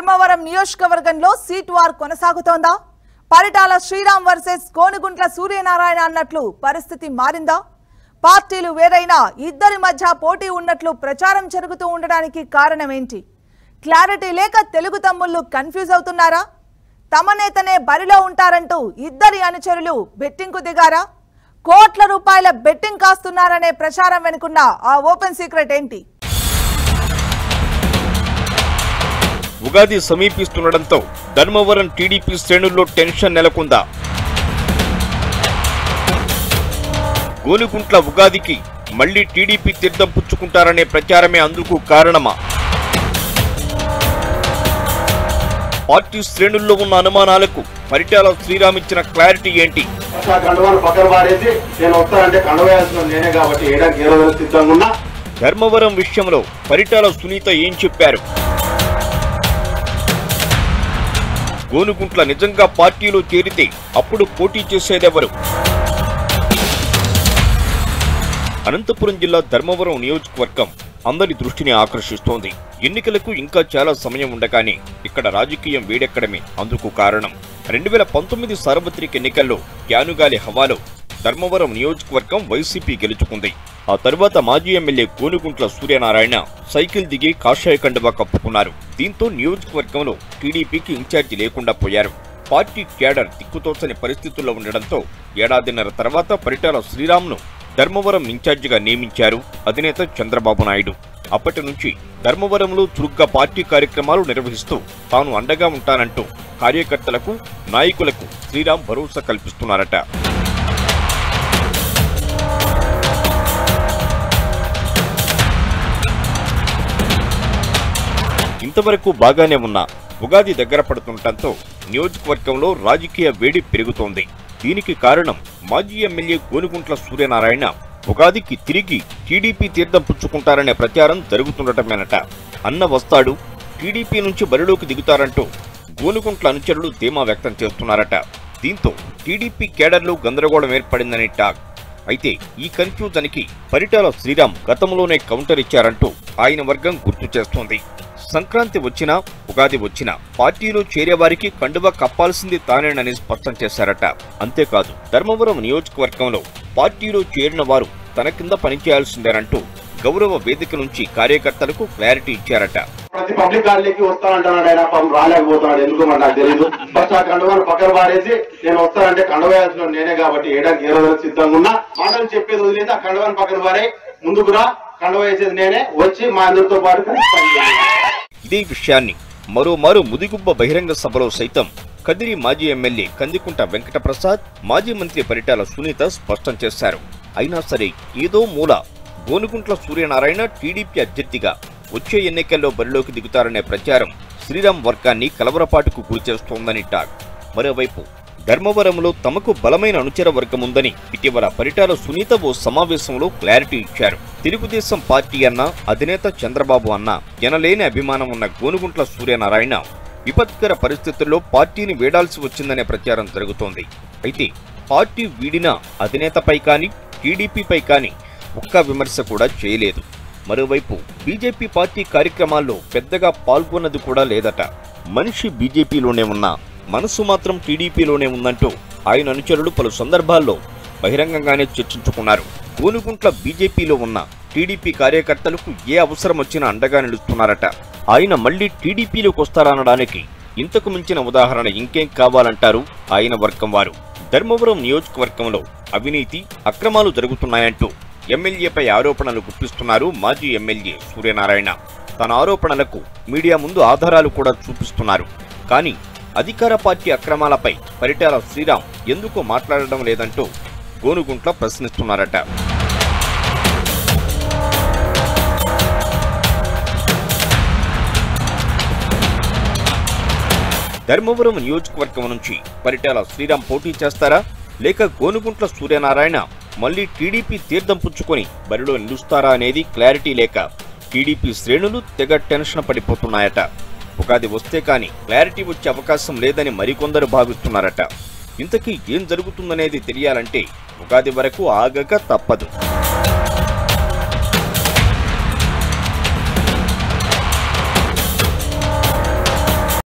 ధర్మవరం నియోజకవర్గంలో seat war కొనసాగుతోందా Paritala Sriram versus Konuguntla Suryanarayana అన్నట్లు పరిస్థితి మారిందా పార్టీలు వేరైనా ఇద్దరి మధ్య పోటీ ఉన్నట్లు ప్రచారం జరుగుతూ ఉండడానికి కారణమేంటి క్లారిటీ లేక తెలుగు తమ్ముళ్ళు కన్ఫ్యూజ్ అవుతున్నారా తమ నేతనే బరిలో ఉంటారంటూ ఇద్దరి అనుచరులు బెట్టింగ్కు దిగారా కోట్ల రూపాయల బెట్టింగ్ కాస్తున్నారనే ప్రచారం వెనుకున్న ఆ ఓపెన్ సీక్రెట్ ఏంటి ఉగాది సమీపిస్తుండటంతో ధర్మవరం టీడీపీ శ్రేణుల్లో టెన్షన్ నెలకొందా గోనుగుంట్ల ఉగాదికి మళ్లీ టీడీపీ తీర్థం పుచ్చుకుంటారనే ప్రచారమే అందుకు కారణమా పార్టీ శ్రేణుల్లో ఉన్న అనుమానాలకు పరిటాల శ్రీరామ్ ఇచ్చిన క్లారిటీ ఏంటి ఆ కండువాను పక్కన పారేసి నేను వస్తానంటే కండువ వేయాల్సిన నేనే కాబట్టి వేయడానికి ఏ రోజు సిద్ధంగా ఉన్నా ధర్మవరం విషయంలో పరిటాల సునీత ఏం చెప్పారు గోనుగుంట్ల నిజంగా పార్టీలో చేరితే అప్పుడు పోటీ చేసేదెవరు అనంతపురం జిల్లా ధర్మవరం నియోజకవర్గం అందరి దృష్టిని ఆకర్షిస్తోంది ఎన్నికలకు ఇంకా చాలా సమయం ఉండగానే ఇక్కడ రాజకీయం వేడెక్కడమే అందుకు కారణం రెండు వేల పంతొమ్మిది సార్వత్రిక ఎన్నికల్లో యానుగాలి హవాలో ధర్మవరం నియోజకవర్గం వైసీపీ గెలుచుకుంది ఆ తర్వాత మాజీ ఎమ్మెల్యే కోనుగుంట్ల సూర్యనారాయణ సైకిల్ దిగి కాషాయ కండువా కప్పుకున్నారు దీంతో నియోజకవర్గంలో టీడీపీకి ఇన్ఛార్జి లేకుండా పోయారు పార్టీ క్యాడర్ దిక్కుతోచని పరిస్థితుల్లో ఉండడంతో ఏడాదిన్నర తర్వాత పరిటాల శ్రీరామ్ను ధర్మవరం ఇన్ఛార్జిగా నియమించారు అధినేత చంద్రబాబు నాయుడు అప్పటి నుంచి ధర్మవరంలో చురుగ్గా పార్టీ కార్యక్రమాలు నిర్వహిస్తూ తాను అండగా ఉంటానంటూ కార్యకర్తలకు నాయకులకు శ్రీరామ్ భరోసా కల్పిస్తున్నారట ఇంతవరకు బాగానే ఉన్న ఉగాది దగ్గర పడుతుండటంతో నియోజకవర్గంలో రాజకీయ వేడి పెరుగుతోంది దీనికి కారణం మాజీ ఎమ్మెల్యే గోనుగుంట్ల సూర్యనారాయణ ఉగాదికి తిరిగి టీడీపీ తీర్థం పుచ్చుకుంటారనే ప్రచారం జరుగుతుండటమేనట అన్న వస్తాడు టీడీపీ నుంచి బరిలోకి దిగుతారంటూ గోనుగుంట్ల అనుచరులు ధీమా వ్యక్తం చేస్తున్నారట దీంతో టీడీపీ కేడర్లో గందరగోళం ఏర్పడిందని టాక్ అయితే ఈ కన్ఫ్యూజన్కి పరిటాల శ్రీరామ్ గతంలోనే కౌంటర్ ఇచ్చారంటూ ఆయన వర్గం గుర్తు చేస్తోంది సంక్రాంతి వచ్చినా ఉగాది వచ్చినా పార్టీలో చేరేవారికి కండువా కప్పాల్సింది తానేనని స్పష్టం చేశారట అంతేకాదు ధర్మవరం నియోజకవర్గంలో పార్టీలో చేరిన వారు తన కింద పనిచేయాల్సిందేనంటూ గౌరవ వేదిక నుంచి కార్యకర్తలకు క్లారిటీ ఇచ్చారట ప్రతి పబ్లిక్ ర్యాలీకి వస్తానంటున్నాడు ఆయన పాపం రాలేకపోతున్నాడు ఎందుకు మరి నాకు తెలియదు ఫస్ట్ ఆ కండువాను పక్కన పారేసి నేను వస్తానంటే కండువ వేయాల్సిన నేనే కాబట్టి వేయడానికి ఏ రోజు సిద్ధంగా ఉన్నా మాటలు చెప్పేది వదిలేసి ఆ కండువాను పక్కన పారే ముందుకు రా కండువ వేసేది నేనే వచ్చి మా అందరితో పాటు కలిసి పనిచేయాలి. ఇదే విషయాన్ని మరోమారు ముదిగుబ్బ బహిరంగ సభలో సైతం కదిరి మాజీ ఎమ్మెల్యే కందికుంట వెంకటప్రసాద్ మాజీ మంత్రి పరిటాల సునీత స్పష్టం చేశారు అయినా సరే ఏదో మూల గోనుగుంట్ల సూర్యనారాయణ టీడీపీ అభ్యర్థిగా వచ్చే ఎన్నికల్లో బరిలోకి దిగుతారనే ప్రచారం శ్రీరామ్ వర్గాన్ని కలవరపాటుకు గురిచేస్తోందని టాక్ మరోవైపు ధర్మవరంలో తమకు బలమైన అనుచర వర్గం ఉందని ఇటీవల పరిటాల సునీత ఓ సమావేశంలో క్లారిటీ ఇచ్చారు తెలుగుదేశం పార్టీ అన్న అధినేత చంద్రబాబు అన్న ఎనలేని అభిమానం ఉన్న గోనుగుంట్ల సూర్యనారాయణ విపత్కర పరిస్థితుల్లో పార్టీని వీడాల్సి వచ్చిందనే ప్రచారం జరుగుతోంది అయితే పార్టీ వీడిన అధినేతపై కానీ టీడీపీపై కానీ ఒక్క విమర్శ కూడా చేయలేదు మరోవైపు బీజేపీ పార్టీ కార్యక్రమాల్లో పెద్దగా పాల్గొన్నది కూడా లేదట మనిషి బీజేపీలోనే ఉన్నా మనసు మాత్రం టీడీపీలోనే ఉందంటూ ఆయన అనుచరులు పలు సందర్భాల్లో బహిరంగంగానే చర్చించుకున్నారు గోనుగుంట్ల బీజేపీలో ఉన్న టీడీపీ కార్యకర్తలకు ఏ అవసరం వచ్చినా అండగా నిలుస్తున్నారట ఆయన మళ్లీ టీడీపీలోకి వస్తారనడానికి ఇంతకు మించిన ఉదాహరణ ఇంకేం కావాలంటారు ఆయన వర్గం వారు ధర్మవరం నియోజకవర్గంలో అవినీతి అక్రమాలు జరుగుతున్నాయంటూ ఎమ్మెల్యేపై ఆరోపణలు గుప్పిస్తున్నారు మాజీ ఎమ్మెల్యే సూర్యనారాయణ తన ఆరోపణలకు మీడియా ముందు ఆధారాలు కూడా చూపిస్తున్నారు కానీ అధికార పార్టీ అక్రమాలపై పరిటాల శ్రీరామ్ ఎందుకు మాట్లాడడం లేదంటూ గోనుగుంట్ల ప్రశ్నిస్తున్నారట ధర్మవరం నియోజకవర్గం నుంచి పరిటాల శ్రీరామ్ పోటీ చేస్తారా లేక గోనుగుంట్ల సూర్యనారాయణ మళ్లీ టీడీపీ తీర్థం పుచ్చుకొని బరిలో నిలుస్తారా అనేది క్లారిటీ లేక టీడీపీ శ్రేణులు తెగ టెన్షన్ పడిపోతున్నాయట ఉగాది వస్తే కానీ క్లారిటీ వచ్చే అవకాశం లేదని మరికొందరు భావిస్తున్నారట ఇంతకీ ఏం జరుగుతుందనేది తెలియాలంటే ఉగాది వరకు ఆగక తప్పదు